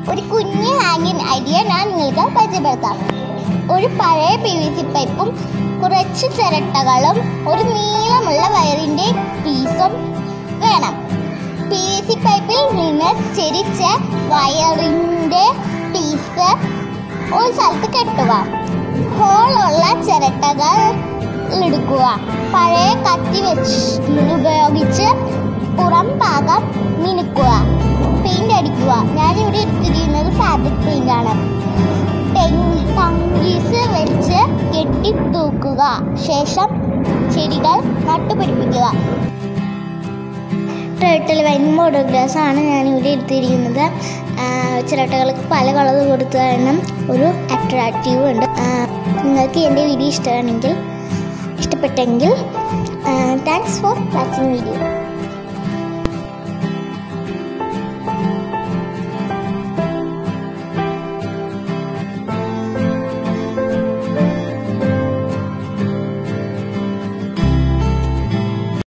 ഒരു കുഞ്ഞ് ഹാങ്ങിങ് ഐഡിയ ഞാൻ നിങ്ങൾക്ക് പരിചയപ്പെടുത്താം ഒരു പഴയ പി വി സി പൈപ്പും കുറച്ച് ചിരട്ടകളും ഒരു നീളമുള്ള വയറിൻ്റെ പീസും വേണം പി വി സി പൈപ്പിൽ നിന്ന് ചെരിച്ച വയറിൻ്റെ പീസ് ഒരു സ്ഥലത്ത് കെട്ടുക ഹോളുള്ള ചിരട്ടകൾ എടുക്കുക പഴയ കത്തി വെച്ച് ഉപയോഗിച്ച് പുറം ഭാഗം മിനുക്കുക പെയിന്റ് അടിക്കുക ഞാനിവിടെ എടുത്തിരിക്കുന്നത് ഫാബ്രിക് പെയിന്റ് ആണ് ടങ്കീസ് വെച്ച് കെട്ടി തൂക്കുക ശേഷം ചെടികൾ നട്ടുപിടിപ്പിക്കുക ടേർട്ടിൽ വൈൻ മോഡോഗ്രാസ് ആണ് ഞാനിവിടെ എടുത്തിരിക്കുന്നത് ആ, ചിരട്ടകൾക്ക് പല കളർ കൊടുത്തു കാരണം ഒരു അട്രാക്റ്റീവ് ഉണ്ട് ആ, നിങ്ങൾക്ക് എൻ്റെ വീഡിയോ ഇഷ്ടമാണെങ്കിൽ ഇഷ്ടപ്പെട്ടെങ്കിൽ താങ്ക്സ് ഫോർ വാച്ചിങ് വീഡിയോ